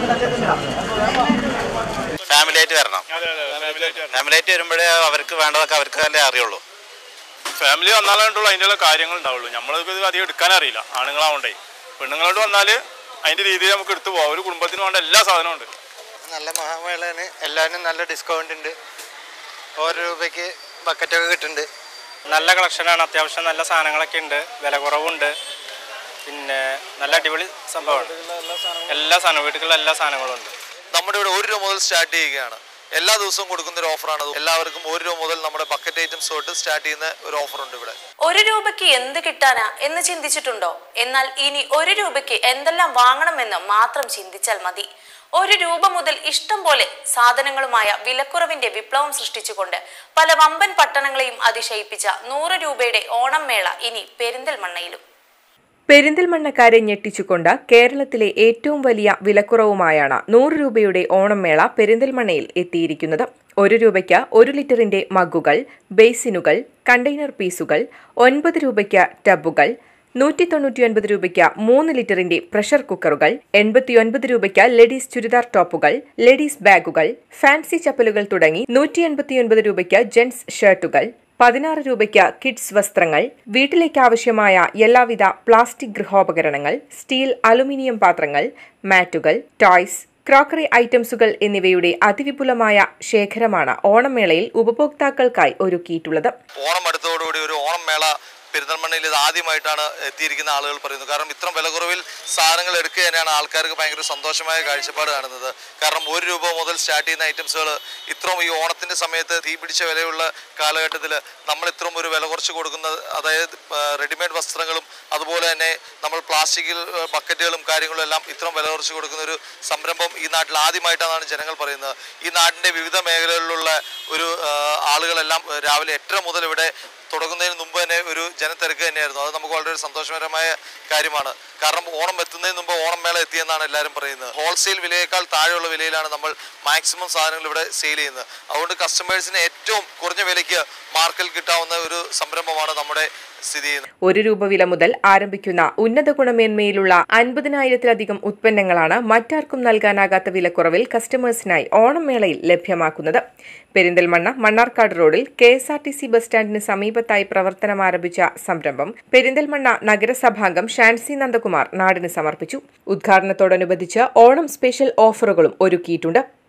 family ആയിട്ട് വരണം അതെ അതെ ഫാമിലി ആയിട്ട് ഫാമിലി ആയിട്ട് വരുമ്പോഴേ അവർക്ക് വേണ്ടതൊക്കെ അവർക്ക് അല്ലേ അറിയുള്ളൂ ഫാമിലി വന്നാലേ ഉള്ളൂ അതിൻ്റെ കാര്യങ്ങൾ ഉണ്ടാവുള്ളൂ നമ്മൾക്ക് ഇത് അധികം എടുക്കാൻ അറിയില്ല ആണുങ്ങളാവണ്ടേ പെണ്ണുങ്ങളോട് വന്നാൽ അതിൻ്റെ രീതിയിൽ നമുക്ക് എടുത്തു പോകാം ഒരു കുടുംബത്തിന് വേണ്ട എല്ലാ സാധനവും ഉണ്ട് നല്ല മഹാമേളയാണ് എല്ലാവരും നല്ല ഡിസ്കൗണ്ട് ഉണ്ട് ഓരോ രൂപയ്ക്ക് ബക്കറ്റൊക്കെ കിട്ടുന്നുണ്ട് നല്ല കളക്ഷനാണ് അത്യാവശ്യം നല്ല സാധനങ്ങളൊക്കെ ഉണ്ട് വില കുറവുണ്ട് പിന്നെ നല്ല അടിപൊളി സംഭവമാണ് എല്ലാ സാധനവും വീട്ടിലുള്ള എല്ലാ സാധനങ്ങളും ഉണ്ട് നമ്മുടെ ഇവിടെ ഒരു രൂപ മുതൽ സ്റ്റാർട്ട് ചെയ്യുകയാണ് എല്ലാ ദിവസവും കൊടുക്കുന്ന ഒരു ഓഫറാണ് എല്ലാവർക്കും ഒരു രൂപ മുതൽ നമ്മുടെ ബക്കറ്റ് ഐറ്റംസ് തൊട്ട് സ്റ്റാർട്ട് ചെയ്യുന്ന ഒരു ഓഫറുണ്ട് ഇവിടെ ഒരു രൂപയ്ക്ക് എന്ത് കിട്ടാനാ എന്ന് ചിന്തിച്ചിട്ടുണ്ടോ എന്നാൽ ഇനി ഒരു രൂപയ്ക്ക് എന്തെല്ലാം വാങ്ങണമെന്ന് മാത്രം ചിന്തിച്ചാൽ മതി ഒരു രൂപ മുതൽ ഇഷ്ടം പോലെ സാധനങ്ങളുമായ വിലക്കുറവിന്റെ വിപ്ലവം സൃഷ്ടിച്ചുകൊണ്ട് പല വമ്പൻ പട്ടണങ്ങളെയും അതിശയിപ്പിച്ച നൂറ് രൂപയുടെ ഓണം മേള ഇനി പെരിന്തൽമണ്ണയിലും പെരിന്തൽമണ്ണക്കാരെ ഞെട്ടിച്ചുകൊണ്ട് കേരളത്തിലെ ഏറ്റവും വലിയ വിലക്കുറവുമായാണ് നൂറ് രൂപയുടെ ഓണം മേള പെരിന്തൽമണ്ണയിൽ എത്തിയിരിക്കുന്നത് ഒരു രൂപയ്ക്ക് ഒരു ലിറ്ററിന്റെ മഗ്ഗുകൾ ബേസിനുകൾ കണ്ടെയ്നർ പീസുകൾ ഒൻപത് രൂപയ്ക്ക് ടബുകൾ നൂറ്റി തൊണ്ണൂറ്റിയൊൻപത് രൂപയ്ക്ക് മൂന്ന് ലിറ്ററിന്റെ പ്രഷർ കുക്കറുകൾ എൺപത്തിയൊൻപത് രൂപയ്ക്ക് ലേഡീസ് ചുരിദാർ ടോപ്പുകൾ ലേഡീസ് ബാഗുകൾ ഫാൻസി ചപ്പലുകൾ തുടങ്ങി നൂറ്റി എൺപത്തിയൊൻപത് രൂപയ്ക്ക് ജെന്റ്സ് ഷർട്ടുകൾ പതിനാറ് രൂപയ്ക്ക് കിഡ്സ് വസ്ത്രങ്ങൾ വീട്ടിലേക്ക് ആവശ്യമായ എല്ലാവിധ പ്ലാസ്റ്റിക് ഗൃഹോപകരണങ്ങൾ സ്റ്റീൽ അലുമിനിയം പാത്രങ്ങൾ മാറ്റുകൾ ടോയ്സ് ക്രോക്കറി ഐറ്റംസുകൾ എന്നിവയുടെ അതിവിപുലമായ ശേഖരമാണ് ഓണമേളയിൽ ഉപഭോക്താക്കൾക്കായി ഒരുക്കിയിട്ടുള്ളത് ഓണം അടുത്തോടുകൂടി ഒരു ഓണം മേള പെരിന്തൽമണ്ണയിൽ ഇത് ആദ്യമായിട്ടാണ് എത്തിയിരിക്കുന്ന ആളുകൾ പറയുന്നത് കാരണം ഇത്രയും വില കുറവിൽ സാധനങ്ങൾ എടുക്കുക തന്നെയാണ് ആൾക്കാർക്ക് ഭയങ്കര സന്തോഷമായ കാഴ്ചപ്പാട് കാണുന്നത് കാരണം ഒരു രൂപ മുതൽ സ്റ്റാർട്ട് ചെയ്യുന്ന ഐറ്റംസുകൾ ഇത്രയും ഈ ഓണത്തിന്റെ സമയത്ത് തീ പിടിച്ച വിലയുള്ള കാലഘട്ടത്തിൽ നമ്മൾ ഇത്രയും ഒരു വില കുറച്ച് കൊടുക്കുന്നത് അതായത് റെഡിമെയ്ഡ് വസ്ത്രങ്ങളും അതുപോലെ തന്നെ നമ്മൾ പ്ലാസ്റ്റിക് ബക്കറ്റുകളും കാര്യങ്ങളും എല്ലാം ഇത്രയും വില കുറച്ച് കൊടുക്കുന്ന ഒരു സംരംഭം ഈ നാട്ടിൽ ആദ്യമായിട്ടാണ് ജനങ്ങൾ പറയുന്നത് ഈ നാടിന്റെ വിവിധ മേഖലകളിലുള്ള ഒരു ആ, ആളുകളെല്ലാം രാവിലെ എട്ടര മുതൽ ഇവിടെ തുടങ്ങുന്നതിന് മുമ്പ് തന്നെ ഒരു ജനത്തിരക്ക് തന്നെയായിരുന്നു അത് നമുക്ക് വളരെ സന്തോഷകരമായ കാര്യമാണ് കാരണം ഓണം എത്തുന്നതിന് മുമ്പ് ഓണം മേള എത്തിയെന്നാണ് എല്ലാവരും പറയുന്നത് ഹോൾസെയിൽ വിലയേക്കാൾ താഴെയുള്ള വിലയിലാണ് നമ്മൾ മാക്സിമം സാധനങ്ങൾ ഇവിടെ സെയിൽ ചെയ്യുന്നത് അതുകൊണ്ട് കസ്റ്റമേഴ്സിന് ഏറ്റവും കുറഞ്ഞ വിലയ്ക്ക് മാർക്കറ്റിൽ കിട്ടാവുന്ന ഒരു സംരംഭമാണ് നമ്മുടെ സ്ഥിതി ചെയ്യുന്നത് ഒരു രൂപ വില മുതൽ ആരംഭിക്കുന്ന ഉന്നത ഗുണമേന്മയിലുള്ള അൻപതിനായിരത്തിലധികം ഉത്പന്നങ്ങളാണ് മറ്റാർക്കും നൽകാനാകാത്ത വിലക്കുറവിൽ കസ്റ്റമേഴ്സിനായി ഓണം മേളയിൽ ലഭ്യമാക്കുന്നത് പെരിന്തൽമണ്ണ മണ്ണാർക്കാട് റോഡിൽ K S R T C bus സ്റ്റാൻഡിന് സമീപത്തായി പ്രവർത്തനം ആരംഭിച്ച സംരംഭം പെരിന്തൽമണ്ണ നഗരസഭാംഗം ഷാൻസി നന്ദകുമാർ നാടിന് സമർപ്പിച്ചു ഉദ്ഘാടനത്തോടനുബന്ധിച്ച് ഓണം സ്പെഷ്യൽ ഓഫറുകളും ഒരുക്കിയിട്ടുണ്ട്